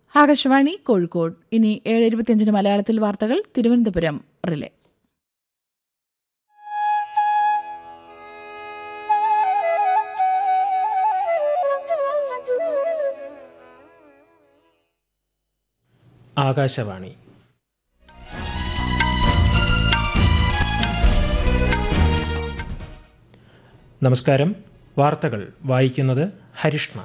ആകാശവാണി കോഴിക്കോട് ഇനി ഏഴ് ഇരുപത്തിയഞ്ചിന് മലയാളത്തിൽ വാർത്തകൾ തിരുവനന്തപുരം റിലേ ആകാശവാണി നമസ്കാരം വാർത്തകൾ വായിക്കുന്നത് ഹരിഷ്ണ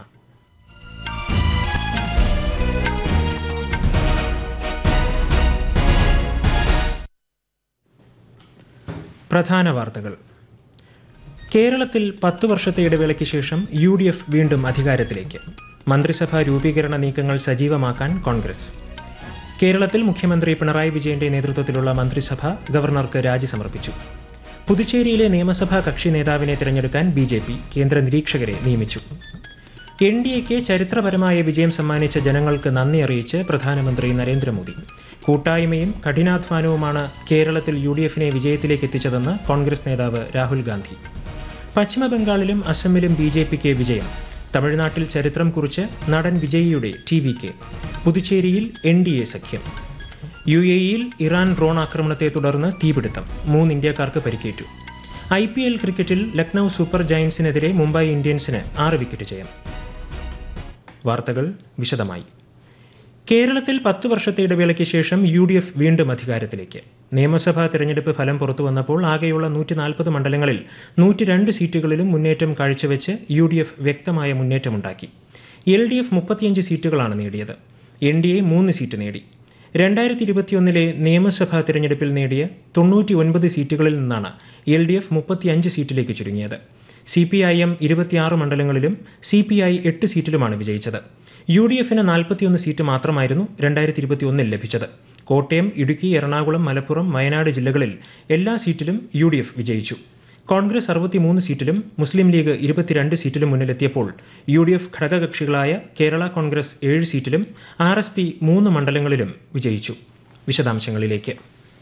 പ്രധാന വാർത്തകൾ കേരളത്തിൽ പത്തു വർഷത്തെ ഇടവേളയ്ക്ക് ശേഷം യു ഡി എഫ് വീണ്ടും അധികാരത്തിലേക്ക് മന്ത്രിസഭാ രൂപീകരണ നീക്കങ്ങൾ സജീവമാക്കാൻ കോൺഗ്രസ് കേരളത്തിൽ മുഖ്യമന്ത്രി പിണറായി വിജയന്റെ നേതൃത്വത്തിലുള്ള മന്ത്രിസഭ ഗവർണർക്ക് രാജി സമർപ്പിച്ചു പുതുച്ചേരിയിലെ നിയമസഭാ കക്ഷി നേതാവിനെ തിരഞ്ഞെടുക്കാൻ ബി ജെ പി കേന്ദ്ര നിരീക്ഷകരെ നിയമിച്ചു എൻ ഡി എക്ക് ചരിത്രപരമായ വിജയം സമ്മാനിച്ച ജനങ്ങൾക്ക് നന്ദി അറിയിച്ച് പ്രധാനമന്ത്രി നരേന്ദ്രമോദി കൂട്ടായ്മയും കഠിനാധ്വാനവുമാണ് കേരളത്തിൽ യു ഡി എഫിനെ വിജയത്തിലേക്ക് എത്തിച്ചതെന്ന് കോൺഗ്രസ് നേതാവ് രാഹുൽ ഗാന്ധി പശ്ചിമബംഗാളിലും അസമിലും ബി ജെ പിക്ക് വിജയം തമിഴ്നാട്ടിൽ ചരിത്രം കുറിച്ച് നടൻ വിജയിയുടെ ടി വി കെ പുതുച്ചേരിയിൽ എൻ ഡി എ സഖ്യം യു എ ഇയിൽ ഇറാൻ ഡ്രോൺ ആക്രമണത്തെ തുടർന്ന് തീപിടുത്തം മൂന്ന് ഇന്ത്യക്കാർക്ക് പരിക്കേറ്റു ഐ പി എൽ ക്രിക്കറ്റിൽ ലക്നൌ സൂപ്പർ ജയൻസിനെതിരെ മുംബൈ ഇന്ത്യൻസിന് ആറ് വിക്കറ്റ് ജയം വാർത്തകൾ വിശദമായി കേരളത്തിൽ പത്ത് വർഷത്തെ ഇടവേളയ്ക്ക് ശേഷം യു ഡി എഫ് വീണ്ടും അധികാരത്തിലേക്ക് നിയമസഭാ തെരഞ്ഞെടുപ്പ് ഫലം പുറത്തു വന്നപ്പോൾ ആകെയുള്ള നൂറ്റി നാൽപ്പത് മണ്ഡലങ്ങളിൽ നൂറ്റി രണ്ട് സീറ്റുകളിലും മുന്നേറ്റം കാഴ്ചവെച്ച് യു ഡി എഫ് വ്യക്തമായ മുന്നേറ്റമുണ്ടാക്കി എൽ ഡി എഫ് മുപ്പത്തിയഞ്ച് സീറ്റുകളാണ് നേടിയത് എൻ ഡി എ മൂന്ന് സീറ്റ് നേടി രണ്ടായിരത്തി ഇരുപത്തിയൊന്നിലെ നിയമസഭാ തിരഞ്ഞെടുപ്പിൽ നേടിയ തൊണ്ണൂറ്റി ഒൻപത് സീറ്റുകളിൽ നിന്നാണ് എൽ ഡി എഫ് മുപ്പത്തിയഞ്ച് സീറ്റിലേക്ക് ചുരുങ്ങിയത് സി പി ഐ എം ഇരുപത്തിയാറ് മണ്ഡലങ്ങളിലും സി പി ഐ എട്ട് സീറ്റിലുമാണ് വിജയിച്ചത് യു ഡി എഫിന് നാൽപ്പത്തിയൊന്ന് സീറ്റ് മാത്രമായിരുന്നു രണ്ടായിരത്തി ഇരുപത്തിയൊന്നിൽ ലഭിച്ചത് കോട്ടയം ഇടുക്കി എറണാകുളം മലപ്പുറം വയനാട് ജില്ലകളിൽ എല്ലാ സീറ്റിലും യു ഡി എഫ് വിജയിച്ചു കോൺഗ്രസ് അറുപത്തിമൂന്ന് സീറ്റിലും മുസ്ലിം ലീഗ് ഇരുപത്തിരണ്ട് സീറ്റിലും മുന്നിലെത്തിയപ്പോൾ യു ഡി എഫ് ഘടകകക്ഷികളായ കേരള കോൺഗ്രസ് ഏഴ് സീറ്റിലും ആർ എസ് പി മൂന്ന് മണ്ഡലങ്ങളിലും വിജയിച്ചു വിശദാംശങ്ങളിലേക്ക്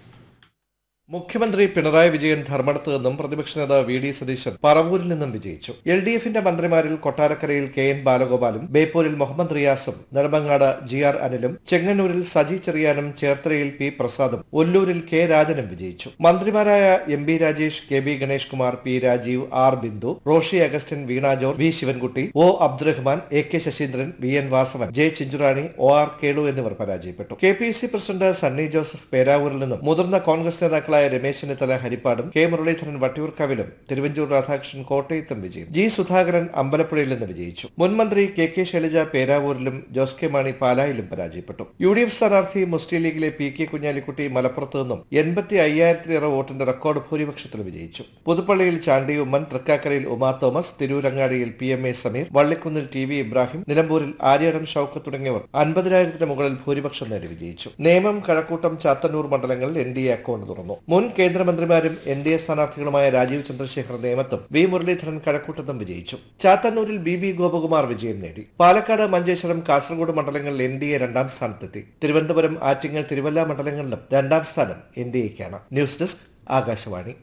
മുഖ്യമന്ത്രി പിണറായി വിജയൻ ധർമ്മടത്ത് നിന്നും പ്രതിപക്ഷ നേതാവ് വി ഡി സതീശൻ പറവൂരിൽ നിന്നും വിജയിച്ചു എൽ ഡി എഫിന്റെ മന്ത്രിമാരിൽ കൊട്ടാരക്കരയിൽ കെ എൻ ബാലഗോപാലും ബേപ്പൂരിൽ മുഹമ്മദ് റിയാസും നെടുമങ്ങാട് ജി ആർ അനിലും ചെങ്ങന്നൂരിൽ സജി ചെറിയാനും ചേർത്തലയിൽ പി പ്രസാദും ഒല്ലൂരിൽ കെ രാജനും വിജയിച്ചു മന്ത്രിമാരായ M B Rajesh K B Ganesh Kumar P Rajeev R Bindu Roshi Augustine Veena George V Sivankutty O Abdurahman A K Saseendran V N Vasavan J Chinchurani O R Kelu എന്നിവർ പരാജയപ്പെട്ടു K P C president Sunny Joseph പേരാവൂരിൽ നിന്നും മുതിർന്ന കോൺഗ്രസ് നേതാക്കളായ രമേശ് ചെന്നിത്തല ഹരിപ്പാടും കെ മുരളീധരൻ വട്ടിയൂർക്കാവിലും തിരുവഞ്ചൂർ രാധാകൃഷ്ണൻ കോട്ടയത്തും വിജയം ജി സുധാകരൻ അമ്പലപ്പുഴയിൽ നിന്ന് വിജയിച്ചു മുൻ മന്ത്രി കെ കെ ശൈലജ പേരാവൂരിലും ജോസ് കെ മാണി പാലായിലും പരാജയപ്പെട്ടു യു ഡി എഫ് സ്ഥാനാർത്ഥി മുസ്ലിം ലീഗിലെ പി കെ കുഞ്ഞാലിക്കുട്ടി മലപ്പുറത്ത് നിന്നും എൺപത്തി അയ്യായിരത്തിലേറെ വോട്ടിന്റെ റെക്കോർഡ് ഭൂരിപക്ഷത്തിൽ വിജയിച്ചു പുതുപ്പള്ളിയിൽ ചാണ്ടി ഉമ്മൻ തൃക്കാക്കരയിൽ ഉമാ തോമസ് തിരൂരങ്ങാടിയിൽ പി എം എ സമീർ വള്ളിക്കുന്നിൽ ടി വി ഇബ്രാഹിം നിലമ്പൂരിൽ ആര്യാടൻ ഷൌക്കത്ത് തുടങ്ങിയവർ അൻപതിനായിരത്തിന് മുകളിൽ ഭൂരിപക്ഷം നേടി വിജയിച്ചു നേമം കഴക്കൂട്ടം ചാത്തന്നൂർ മണ്ഡലങ്ങളിൽ എൻ ഡി എ അക്കൌണ്ട് തുറന്നു മുൻ കേന്ദ്രമന്ത്രിമാരും എൻ ഡി എ സ്ഥാനാർത്ഥികളുമായ രാജീവ് ചന്ദ്രശേഖർ നേമത്തും വി മുരളീധരൻ കഴക്കൂട്ടത്തും വിജയിച്ചു ചാത്തന്നൂരിൽ ബി ബി ഗോപകുമാർ വിജയം നേടി പാലക്കാട് മഞ്ചേശ്വരം കാസർഗോഡ് മണ്ഡലങ്ങളിൽ എൻ ഡി എ രണ്ടാം സ്ഥാനത്തെത്തി തിരുവനന്തപുരം ആറ്റിങ്ങൽ തിരുവല്ല മണ്ഡലങ്ങളിലും രണ്ടാം സ്ഥാനം എൻ ഡി എക്കാണ് ന്യൂസ് ഡെസ്ക് ആകാശവാണി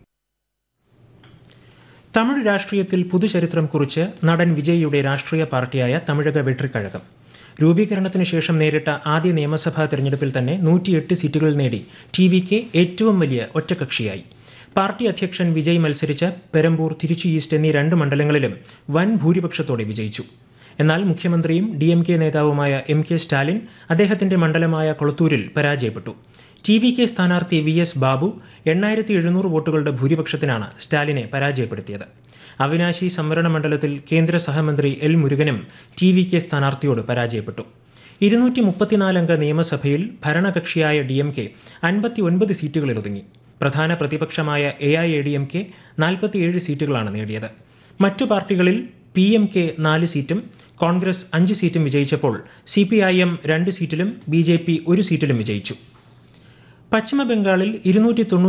തമിഴ് രാഷ്ട്രീയത്തിൽ പുതുചരിത്രം കുറിച്ച് നടൻ വിജയിയുടെ രാഷ്ട്രീയ പാർട്ടിയായ തമിഴക വെട്രിക്കഴകം രൂപീകരണത്തിനു ശേഷം നേരിട്ട ആദ്യ നിയമസഭാ തെരഞ്ഞെടുപ്പിൽ തന്നെ നൂറ്റിയെട്ട് സീറ്റുകൾ നേടി ടി വി കെ ഏറ്റവും വലിയ ഒറ്റകക്ഷിയായി പാർട്ടി അധ്യക്ഷൻ വിജയ് മത്സരിച്ച പെരമ്പൂർ തിരുച്ചി ഈസ്റ്റ് എന്നീ രണ്ട് മണ്ഡലങ്ങളിലും വൻ ഭൂരിപക്ഷത്തോടെ വിജയിച്ചു എന്നാൽ മുഖ്യമന്ത്രിയും ഡി എം കെ നേതാവുമായ എം കെ സ്റ്റാലിൻ അദ്ദേഹത്തിന്റെ മണ്ഡലമായ കൊളത്തൂരിൽ പരാജയപ്പെട്ടു ടി വി കെ സ്ഥാനാർത്ഥി വി എസ് ബാബു എണ്ണായിരത്തി എഴുന്നൂറ് വോട്ടുകളുടെ ഭൂരിപക്ഷത്തിനാണ് സ്റ്റാലിനെ പരാജയപ്പെടുത്തിയത് അവിനാശി സംവരണ മണ്ഡലത്തിൽ കേന്ദ്ര സഹമന്ത്രി എൽ മുരുകനും ടി വി കെ സ്ഥാനാർത്ഥിയോട് പരാജയപ്പെട്ടു ഇരുന്നൂറ്റി മുപ്പത്തിനാലംഗ നിയമസഭയിൽ ഭരണകക്ഷിയായ ഡി എം കെ അൻപത്തി ഒൻപത് സീറ്റുകളിൽ ഒതുങ്ങി പ്രധാന പ്രതിപക്ഷമായ A I A D M K നാൽപ്പത്തിയേഴ് സീറ്റുകളാണ് നേടിയത് മറ്റു പാർട്ടികളിൽ പി എം കെ നാല് സീറ്റും കോൺഗ്രസ് അഞ്ച് സീറ്റും വിജയിച്ചപ്പോൾ സി പി ഐ എം രണ്ട് സീറ്റിലും ബി ജെ പി ഒരു സീറ്റിലും വിജയിച്ചു പശ്ചിമബംഗാളിൽ ഇരുന്നൂറ്റി